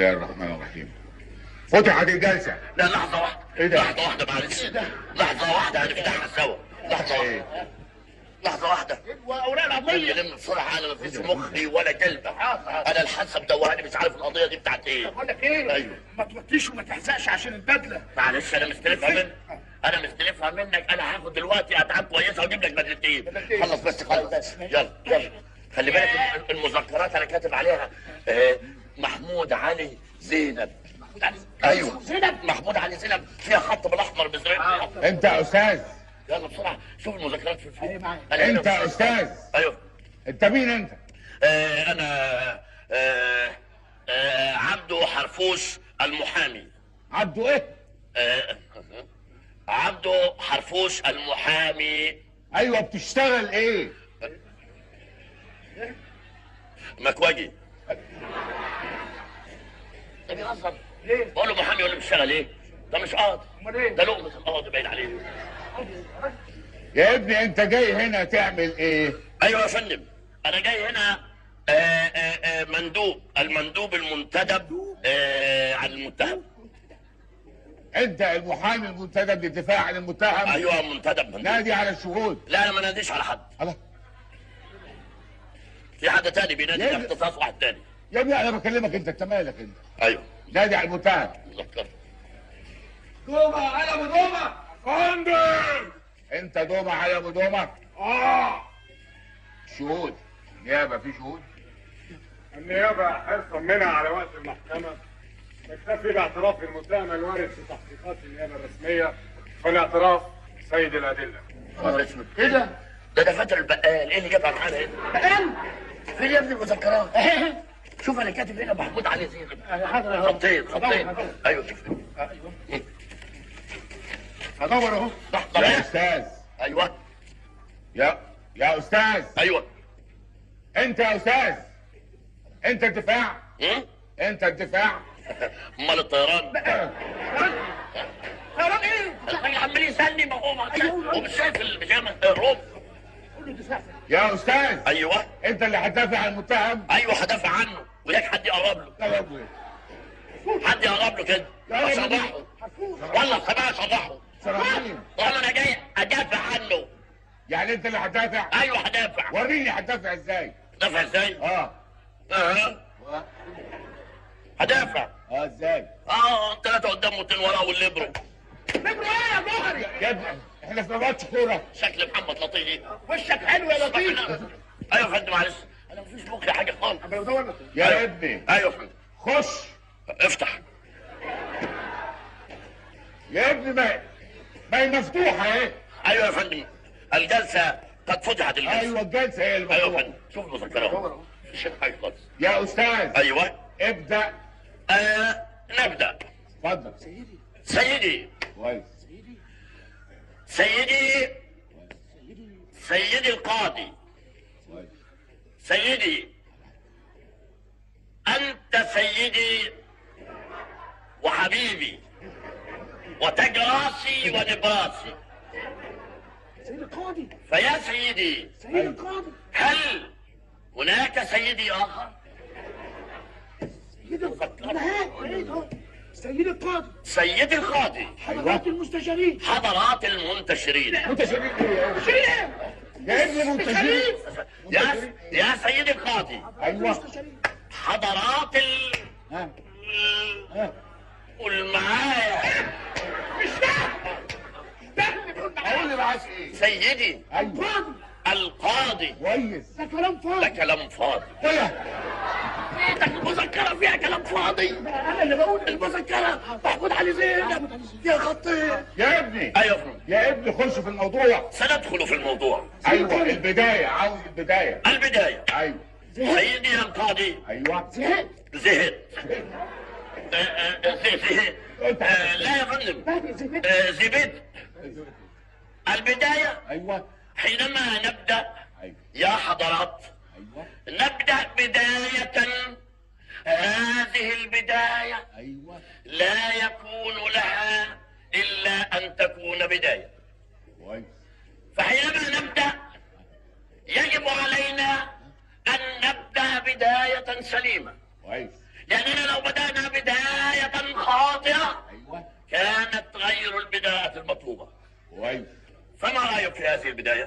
الله الرحمن الرحيم فتحت الجلسة لا لحظة واحدة إيه ده؟ لحظة واحدة معلش لحظة واحدة هنفتحها سوا لحظة واحدة ايه لحظة واحدة واوراق القضيه لم بسرعة أنا مفيش مخي ولا كلمة أنا الحاسة مدوهاني مش عارف القضية دي بتاعت إيه بقول لك ايه أيوه. ما توطيش وما تحزقش عشان البدله معلش أنا مستلفها منك أنا مستلفها منك أنا هاخد دلوقتي أتعاب كويسة وأجيب لك بدلتين بدلتين. خلص بس خلص يلا يلا خلي بالك المذكرات أنا كاتب عليها آه، محمود علي زينب محمود علي ايوه زينب محمود علي زينب فيها خط بالاحمر بزرين انت يا استاذ يلا بسرعه شوف المذكرات في أيوة الفيلم معايا. أنا هنا انت يا استاذ ايوه انت مين انت آه انا آه آه عبده حرفوش المحامي عبده ايه آه عبده حرفوش المحامي ايوه بتشتغل ايه مكواجي ده بيهزر ليه؟ بقول له محامي يقول لي بتشتغل ايه؟ ده مش قاضي امال ايه؟ ده لقمة القاضي باين عليه يا ابني انت جاي هنا تعمل ايه ايوه يا فندم انا جاي هنا آه، آه، آه، مندوب المندوب المنتدب آه، عن المتهم انت المحامي المنتدب للدفاع عن المتهم ايوه منتدب مندوب نادي على الشهود لا انا ما ناديش على حد الله في حد تاني بينادي ليه؟ ده اختصاص واحد تاني يا ابني انا بكلمك انت انت مالك انت ايوه نادي على المتهم مذكر دوما على ابو دوما فندم انت دومة على ابو دومة اه شهود نيابة في شهود النيابة حرصا منها على وقت المحكمة تكتفي باعتراف المتهم الوارد في تحقيقات النيابة الرسمية والاعتراف سيد الأدلة خبر اسود ايه ده؟ ده دفاتر البقال ايه اللي جابها معانا هنا؟ بقال فين يا ابني المذكرات؟ شوف انا كاتب هنا محمود علي زينب حاضر اهو خطين خطين هدور. ايوه شوف ايوه هدور اهو لحظه يا بقى استاذ ايوه يا يا استاذ ايوه انت يا استاذ انت الدفاع هم؟ انت الدفاع امال الطيران طيران ايه؟ الراجل عمال يسالني ما هو ما أيوه. هو مش شايف البيجامه الروب قول له دفاع يا استاذ ايوه انت اللي هتدافع عن المتهم ايوه هدافع عنه وياك حد يقرب له لا يا ابني حد يقرب له كده يا اشرحه حفوظ والله سماع اشرحه سرعين طالما انا جاي ادافع عنه يعني انت اللي هتدافع ايوه هدافع وريني هتدافع ازاي هدافع ازاي؟ اه اه هدافع اه ازاي اه ثلاثة قدام واتنين ورا والليبرو نبرة ايه يا مهري؟ يا ابني احنا في ماتش كوره شكل محمد لطيف وشك حلو يا لطيف ايوه يا فندم معلش انا مفيش مخي حاجة خالص أما بدور يا ابني ايوه يا فندم خش افتح يا ابني ما ما هي مفتوحه اهي ايوه يا فندم الجلسة قد فتحت الجلسة ايوه الجلسه هي ايوه يا المفتوحه فندم شوف المذكرة اهو مفيش حاجة خالص يا استاذ ايوه ابدا آه نبدأ اتفضل سيدي كويس سيدي سيدي القاضي كويس سيدي أنت سيدي وحبيبي وتاج راسي ونبراسي سيد القاضي فيا سيدي سيد القاضي هل هناك سيدي آخر؟ سيد القاضي ايه ده؟ سيد القاضي سيدي القاضي حضرات المستشارين حضرات المنتشرين منتشرين ايه شريف يا ابني منتشرين يا يا سيدي القاضي ايوه المستشارين حضرات ال ها ها قول معايا مش ده ده اللي بيقول معايا اقول لي عايز ايه سيدي ايوه قاضي القاضي كويس ده كلام ده فاضي كلام فاضي ولا ده المذكرة فيها كلام فاضي انا اللي بقول المذكرة محمود علي زينب يا خطير يا ابني ايوه يا فندم. يا ابني خش في الموضوع سندخل في الموضوع ايوه البدايه عاوز البدايه البداية ايوه سيدي القاضي ايوه زهقت زهد آه، آه، زه- زهد آه، لا يا فندم بعد زهقت آه، زبد البداية ايوه حينما نبدأ ايوه يا حضرات ايوه نبدأ بداية هذه البداية ايوه لا يكون لها إلا أن تكون بداية كويس فحينما نبدأ يجب علينا أن نبدأ بداية سليمة كويس لأننا لو بدأنا كويس فما رايك في هذه البدايه؟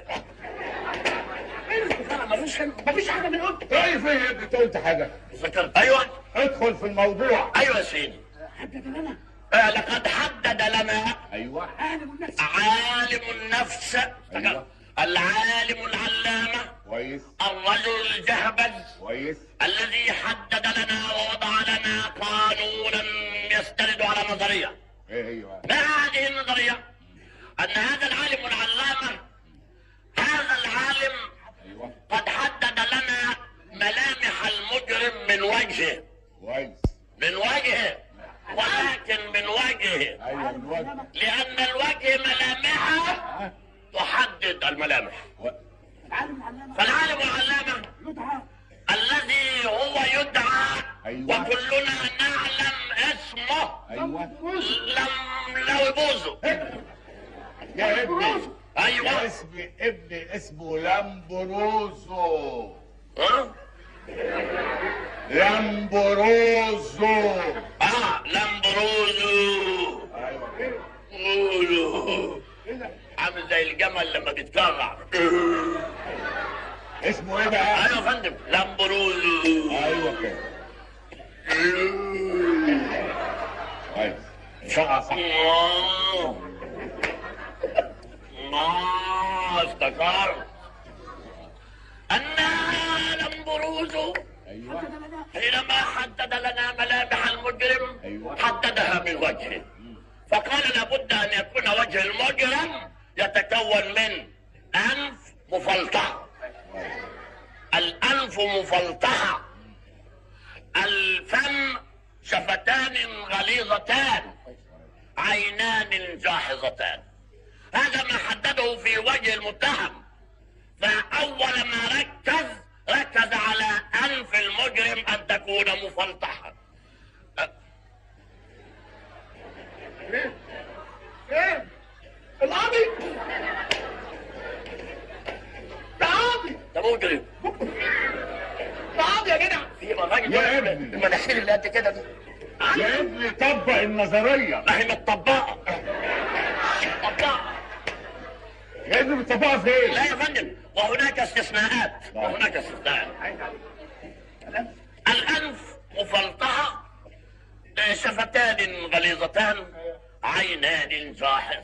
ما فيش ما فيش حاجه من قلت طيب ايه انت قلت حاجه ذكرت ايوه ادخل في الموضوع ايوه يا سيدي حدد لنا آه، لقد حدد لنا ايوه عالم النفس عالم النفس أيوة. العالم العلامه كويس الرجل الجهبذ كويس الذي حدد لنا ووضع لنا قانونا يستند على نظريه ايه هي بقى ما هذه النظريه؟ ان هذا العالم العلامه هذا العالم ايوه قد حدد لنا ملامح المجرم من وجهه كويس من وجهه ولكن من وجهه ايوه من وجه لأن الوجه ملامحه ها؟ تحدد الملامح و- العالم العلامه فالعالم العلامة يدعى الذي هو يدعى أيوة. وكلنا نعلم اسمه ايوه لم لو يبوزه يا ابني يا ايوه اسمي ابني اسمه لامبروزو ها؟ لامبروزو اه لمبروزو ايوه قولوا. عامل زي الجمل لما بيتكرع اسمه ايه بقى؟ ايوه يا فندم لمبروزو ايوه كده كويس شقة صح الله الله افتكرت أنها لمبروز ايوه حينما حدد لنا ملامح المجرم أيوة. حددها من وجهه فقال لابد أن يكون وجه المجرم يتكون من أنف مفلطح الأنف مفلطحة الفم شفتان غليظتان عينان جاحظتان هذا ما حدده في وجه المتهم فأول ما ركز ركز على أنف المجرم أن تكون مفلطحة ايه القاضي ده قاضي ده مجرم ده قاضي يا جدع في الراجل يا ده ابني. المناخير اللي قد كده دي يا ابني طبق النظرية ما هي متطبقة متطبقة يا ابني بتطبقها فين؟ لا يا فندم وهناك استثناءات وهناك استثناءات الأنف مفلطحة شفتان غليظتان عينان جاحظة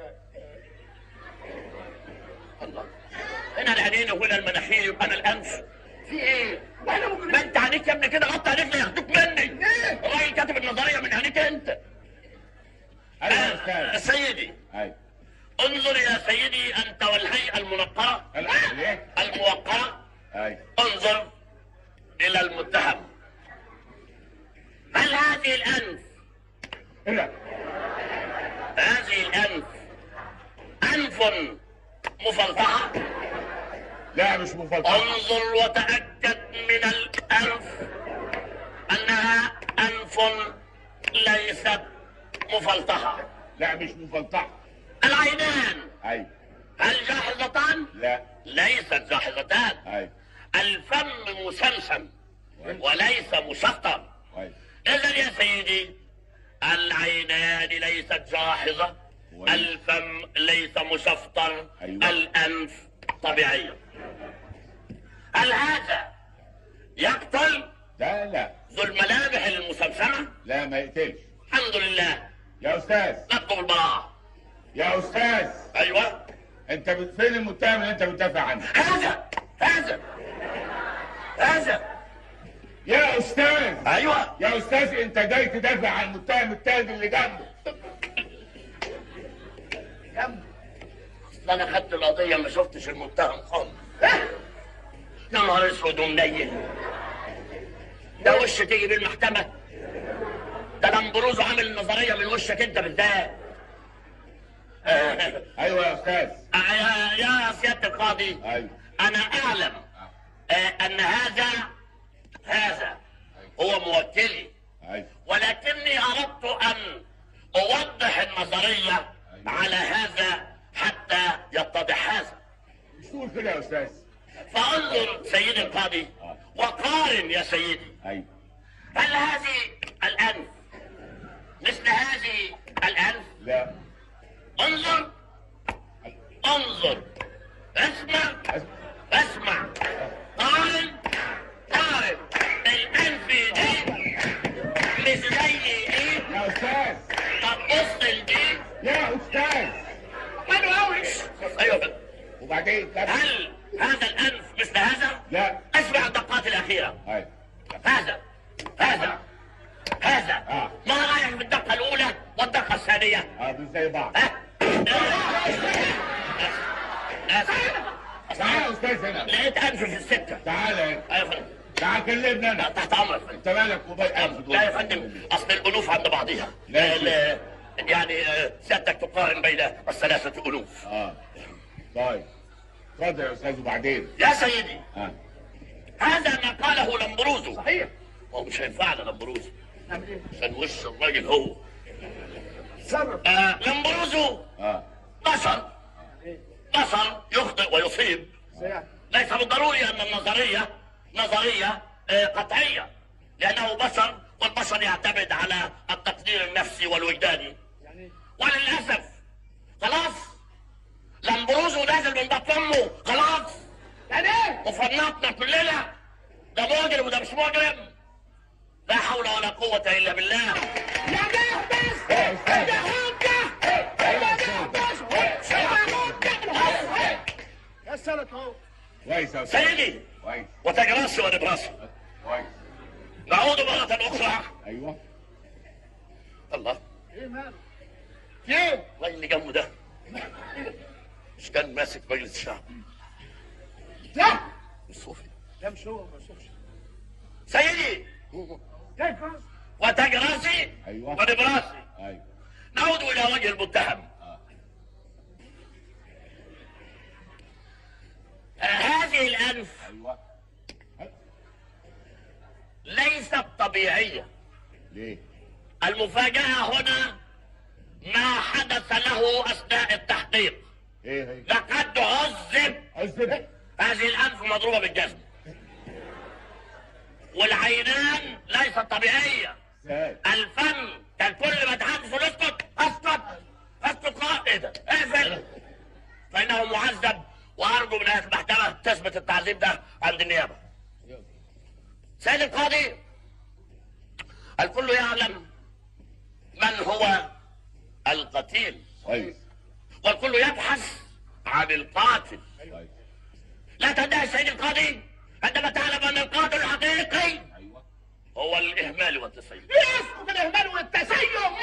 الله هنا العينين وهنا المناخير يبقى انا الانف في ايه؟ واحنا ممكن ما انت عينيك يا ابني كده غطى عينيك لا ياخدوك مني الراجل كاتب النظريه من عينيك انت ايوه يا آه، استاذ سيدي ايوه انظر يا سيدي انت والهيئه المنقره ال- ايه؟ الموقره ايوه انظر الى المتهم هل هذه الانف ايه هذه الانف انف مفلطحه لا مش مفلطحة انظر وتاكد من الانف انها انف ليست مفلطحه لا مش مفلطحة العينان ايوه هل جاحظتان لا ليست جاحظتان ايوه الفم مسمسم وليس مسطر كويس اذا يا سيدي العينان ليست جاحظه كويس. الفم ليس مشفطر أيوة. الانف طبيعيه هل هذا يقتل لا لا ذو الملامح المسمسمه لا ما يقتلش الحمد لله يا استاذ نطلب البراءه يا استاذ ايوه انت بت- فين المتهم اللي انت بتدافع عنه هذا هذا هذا يا استاذ ايوه يا استاذ انت جاي تدافع عن المتهم التاني اللي جنبه اصل انا خدت القضيه ما شفتش المتهم خالص يا نهار اسود ومنيل ده وش تيجي بيه المحكمه ده لمبروزو عامل نظريه من وشك انت بالذات آه، ايوه يا استاذ آه، يا يا سياده القاضي ايوه انا اعلم آه، ان هذا هذا هو موكلي ايوه ولكني اردت ان اوضح النظريه على هذا حتى يتضح هذا مش تقول كده يا استاذ فانظر سيدي القاضي وقارن يا سيدي ايوه هل هذه الانف مثل هذه الانف لا انظر ايه يا استاذ طب بص لدي يا استاذ حلو قوي ايوه وبعدين كمل. هل هذا الانف مثل هذا؟ لا اسمع الدقات الاخيره هاي هذا هذا هذا آه. ما رايك بالدقه الاولى والدقه الثانيه؟ اه دول زي بعض ها؟ آسف. تعال يا استاذ هنا لقيت انف في السكه تعال هنا ايوه يا فندم تعال كلمنا لا، انا تحت امرك يا فندم. انت مالك وبال انف دول لا يا فندم اصل الالوف عند بعضها لا. ال- يعني آه، سيادتك تقارن بين الثلاثه الوف اه طيب اتفضل يا استاذ وبعدين يا سيدي اه هذا ما قاله لمبروزو صحيح هو مش هينفعنا لمبروزو نعمل ايه؟ عشان وش الراجل هو تصرف آه لمبروزو اه بشر بشر يخطئ ويصيب ازاي يعني؟ ليس بالضروري ان النظريه نظريه آه، قطعيه لانه بشر والبشر يعتمد على التقدير النفسي والوجداني يعني وللاسف خلاص لمبروزو نازل من بطن امه خلاص يعني ايه؟ وفرناتنا كلنا ده مجرم وده مش مجرم لا حول ولا قوة إلا بالله يعني ايه بس؟ يا استاذ ده حجة! ايوه يا استاذ يا سلام اهو كويس يا استاذ سيدي كويس وتجرسي ونبرسي كويس نعود مرة أخرى ايوه الله ايه ماله؟ ايه؟ الراجل اللي جنبه ده مش كان ماسك مجلس الشعب لا الصوفي ده مش هو ما يشوفش سيدي كيف بس؟ وتجرسي أيوة. ونبراسي ايوه نعود إلى وجه المتهم آه. آه، هذه الأنف ايوه ليست طبيعية ليه المفاجأة هنا ما حدث له أثناء التحقيق ايه هي لقد عذب عذب هذه الأنف مضروبة بالجزم والعينان ليست طبيعية ازاي الفم كان كل ما تحدث اسكت اسكت اسكت قا- ايه ده اقفل فإنه معذب وأرجو من هيئة المحكمة تثبت التعذيب ده عند النيابة سيد القاضي الكل يعلم من هو القتيل كويس والكل يبحث عن القاتل كويس لا تدعي سيد القاضي عندما تعلم ان القاتل الحقيقي ايوه هو الاهمال والتسيب يسقط الاهمال والتسيب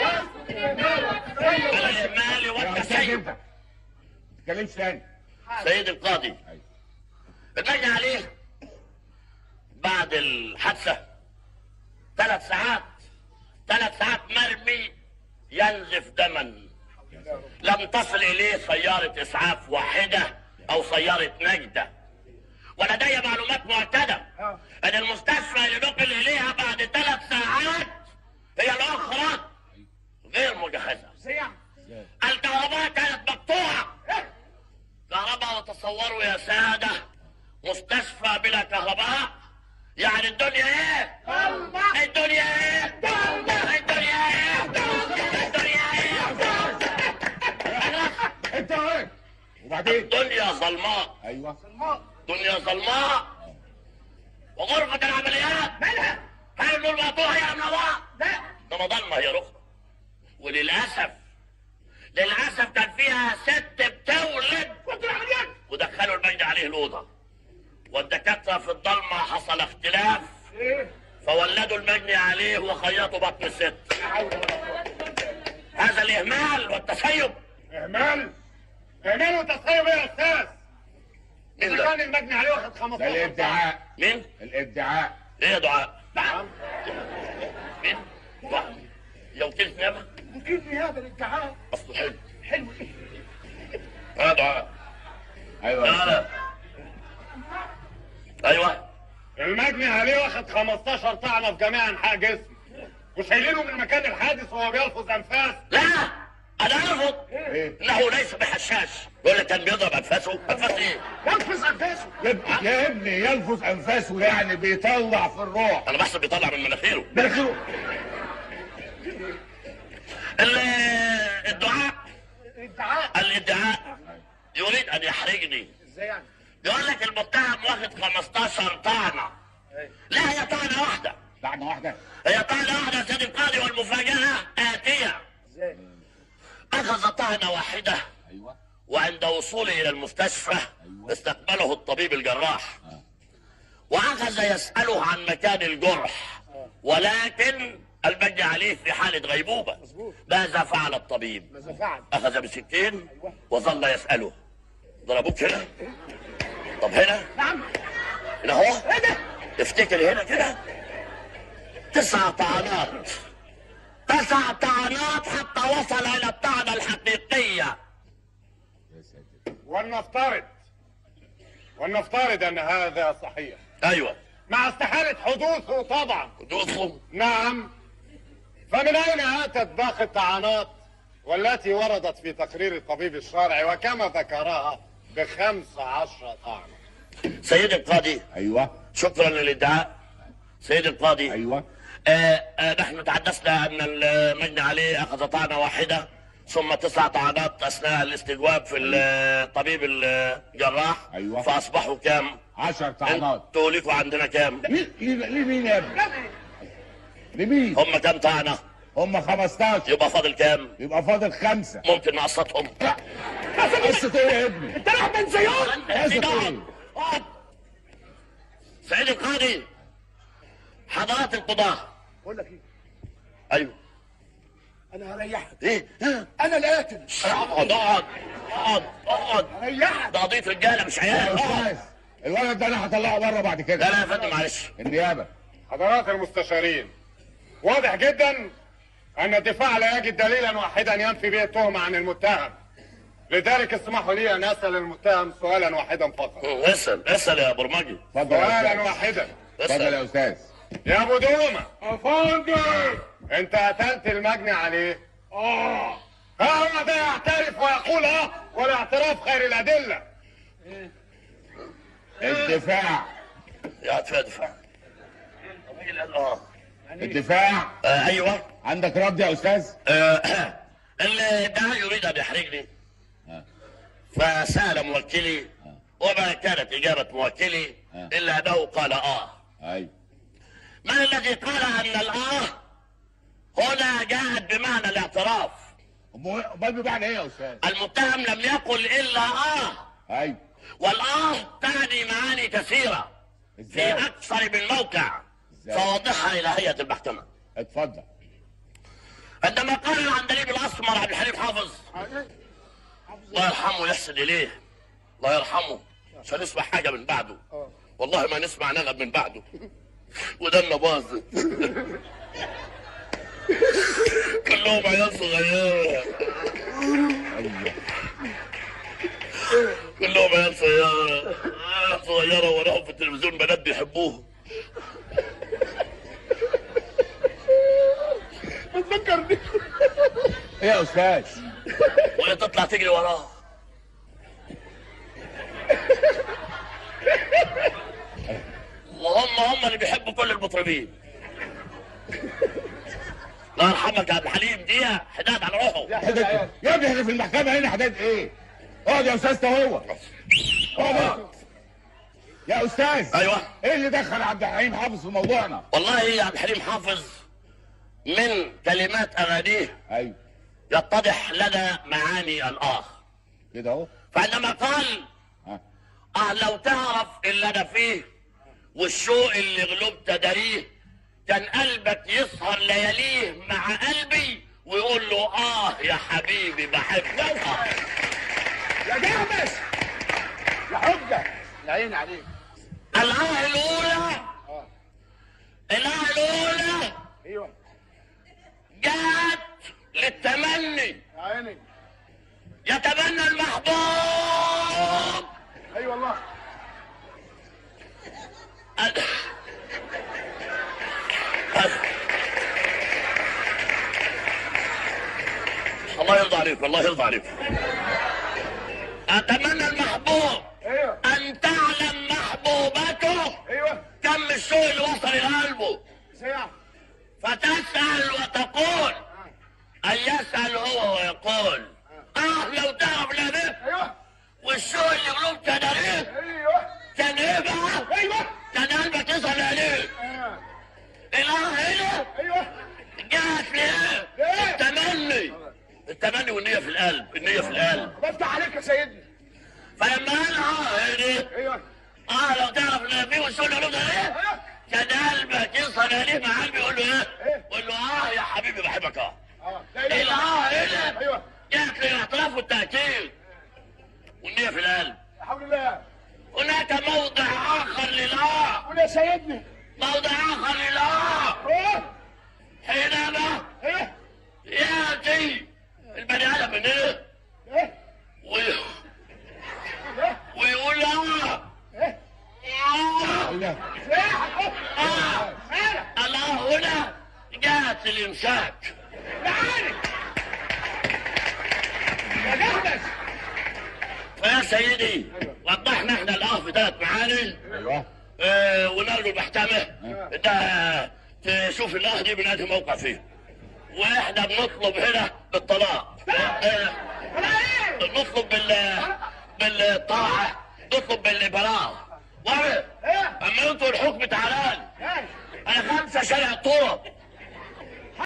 الاهمال يا استاذ والتسيب انت ما تتكلمش تاني سيد القاضي ايوه المجني عليه بعد الحادثة ثلاث ساعات ثلاث ساعات مرمي ينزف دما لم تصل إليه سيارة إسعاف واحدة أو سيارة نجدة ولدي معلومات مؤكدة أن المستشفى اللي نقل إليها بعد ثلاث ساعات هي الأخرى غير مجهزة ازاي يعني؟ الكهرباء كانت مقطوعة كهرباء وتصوروا يا سادة مستشفى بلا كهرباء يعني الدنيا ايه؟ ضلمة الدنيا ايه؟ الدنيا ايه؟ الدنيا ايه؟ انت ايه وبعدين دنيا ظلماء ايوه دنيا ظلماء وغرفة العمليات مالها؟ هل النور مقطوع يا منوع؟ لا انما ضلمة هي رخصة وللأسف للأسف كان فيها ست بتولد كنت العمليات ودخلوا المجد عليه الأوضة والدكاترة في الضلمة حصل اختلاف ايه؟ فولدوا المجني عليه وخيطوا بطن الست هذا الإهمال والتسيب اهمال اهمال وتصيب يا استاذ مين اذا كان ده؟ المجني عليه واخد ده 15 الادعاء مين؟ الادعاء ايه يا دعاء؟ نعم مين؟ دعاء يا وكيل نيابة؟ ممكن هذا الادعاء أصله حلو حلو ايه؟ يا دعاء ايوه يا تعالى أيوه المجني عليه واخد 15 طعنه في جميع انحاء جسمه وشايلينه من مكان الحادث وهو بيلفظ انفاس لا أنا أرفض ايه إنه ليس بحشاش يقول لك كان بيضرب أنفاسه أنفاس إيه؟ ينفذ انفاسه يا ابني- يا ابني يلفظ انفاسه يعني بيطلع في الروح أنا بحسب بيطلع من مناخيره مناخيره ال- الدعاء ادعاء الادعاء يريد ان يحرجني ازاي يعني؟ يقول لك المتهم واخد 15 طعنه لا هي طعنه واحده لعنه واحده هي طعنة واحدة يا سيدي القاضي والمفاجأة آتية ازاي أخذ طعنة واحدة ايوه وعند وصوله إلى المستشفى استقبله الطبيب الجراح وأخذ يسأله عن مكان الجرح ولكن المجني عليه في حالة غيبوبة مظبوط. ماذا فعل الطبيب؟ ماذا فعل أخذ بسكين وظل يسأله ضربوك هنا طب هنا نعم هنا هو ايه ده افتكر هنا كده تسع طعنات تسع طعنات حتى وصل إلى الطعنة الحقيقية يا ساتر ولنفترض ولنفترض ان هذا صحيح أيوه مع استحالة حدوثه طبعا دوسهم نعم فمن اين اتت باقي الطعنات والتي وردت في تقرير الطبيب الشرعي وكما ذكرها بخمس عشر طعنة سيد القاضي ايوه شكرا للادعاء سيد القاضي ايوه آه آه نحن تحدثنا ان المجني عليه اخذ طعنه واحده ثم تسع طعنات اثناء الاستجواب في الطبيب الجراح أيوة. فاصبحوا كام؟ 10 طعنات انتوا ليكوا عندنا كام؟ ليه ليه- لمين يا ابني؟ لمين؟ هم كام طعنه؟ هم 15 يبقى فاضل كام؟ يبقى فاضل خمسة ممكن نقسطهم؟ قصة ايه يا ابني؟ انت رايح بنزيون قصة ايه؟ اقعد. سيد القاضي حضرات القضاة بقول لك ايه ايوه انا هريحك ايه؟ ها؟ انا القاتل اقعد اقعد اقعد اقعد هريحك ده قضية رجالة مش يا عيال اقعد. استاذ الولد ده انا هطلعه بره بعد لا كده لا يا فندم معلش النيابة حضرات المستشارين واضح جدا ان الدفاع لا يجد دليلا واحدا ينفي به التهمة عن المتهم لذلك اسمحوا لي ان اسال المتهم سؤالا واحدا فقط اسال اسال يا برمجي اتفضل يا سؤالا استاذ واحدا اتفضل يا اسال استاذ يا ابو دومة افندم انت قتلت المجني عليه اه هو ده يعترف ويقول اه والاعتراف خير الادله الدفاع يا دفاع دفاع الراجل قال اه الدفاع آه، ايوه عندك رد يا استاذ؟ آه، اللي ده يريد ان يحرجني آه. فسال موكلي وما كانت اجابه موكلي آه. الا انه قال اه ايوه من الذي قال ان الاه هنا جاءت بمعنى الاعتراف امال بمعنى ايه يا استاذ؟ المتهم لم يقل الا اه ايوه والآه تعني معاني كثيرة في ازاي؟ أكثر من موقع إزاي؟ فوضحها إلى هيئة المحكمة اتفضل عندما قال العندليب الأسمر عبد الحليم حافظ الله يرحمه يحسن إليه الله يرحمه مش هنسمع حاجة من بعده والله ما نسمع نغم من بعده ودنا باظت كلهم عيال صغيرة ايوه كلهم عيال صغيرة عيال صغيرة وراهم في التلفزيون بنات بيحبوهم بتفكرني ايه يا استاذ؟ وهي تطلع تجري وراه وهم هم اللي بيحبوا كل المطربين الله يرحمك يا عبد الحليم دي حداد على روحه حدد يا ابني احنا في المحكمة هنا حداد ايه؟ اقعد يا استاذ هو اقعد يا استاذ ايوه ايه اللي دخل عبد الحليم حافظ في موضوعنا؟ والله يا عبد الحليم حافظ من كلمات اغانيه ايوه يتضح لنا معاني الاه كده اهو فعندما قال ها اه لو تعرف اللي انا فيه والشوق اللي غلبت داريه كان قلبك يسهر لياليه مع قلبي ويقول له اه يا حبيبي بحبك آه. يا جامس يا حجه يا عيني عليك الآه الأولى الآه الأولى ايوه جاءت للتمني يا عيني يتمنى المحبوب اي والله ال- الله يرضى عليك الله يرضى عليك أتمنى المحبوب ايوه أن تعلم محبوبته ايوه كم الشوق اللي وصل لقلبه ساعه فتسأل وتقول أن يسأل هو ويقول آه لو تعرف لا ده ايوه والشوق اللي قلوب كان ايه ايوه كان ايه بقى ايوه كان قلبك يصل عليه آه. اله هنا ايوه جات ليه ليه؟ التمني التمني والنية في القلب النية في القلب بفتح عليك يا سيدنا فلما قال اه هنا ايوه اه لو تعرف ان في وصول له ده ايه كان قلبك يصل عليه مع قلبي يقول له ايه إيه؟ يقول له اه يا حبيبي بحبك اه اه لا اله الا اله الله هنا ايوه جات لي الاعتراف والتأكيد والنية في القلب لا حول الله هناك موضع اخر لله قول يا سيدنا موضع اخر لله ايه حينما ايه ياتي البني ادم من ايه ايه وي... ايه ويقول اه ايه آه. الله آه. انا الله هنا جاءت الامساك تعالي يا جهبس فيا سيدي وضحنا احنا الاه في ثلاث معاني ايوه اه ونقول المحكمة انت تشوف الاه دي بنادي موقع فيه واحنا بنطلب هنا بالطلاق اه انا ايه نطلب بال بالطاعة نطلب بالبراءة وانا ايه اما انتوا الحكم تعالى ايه انا خمسة شارع طرق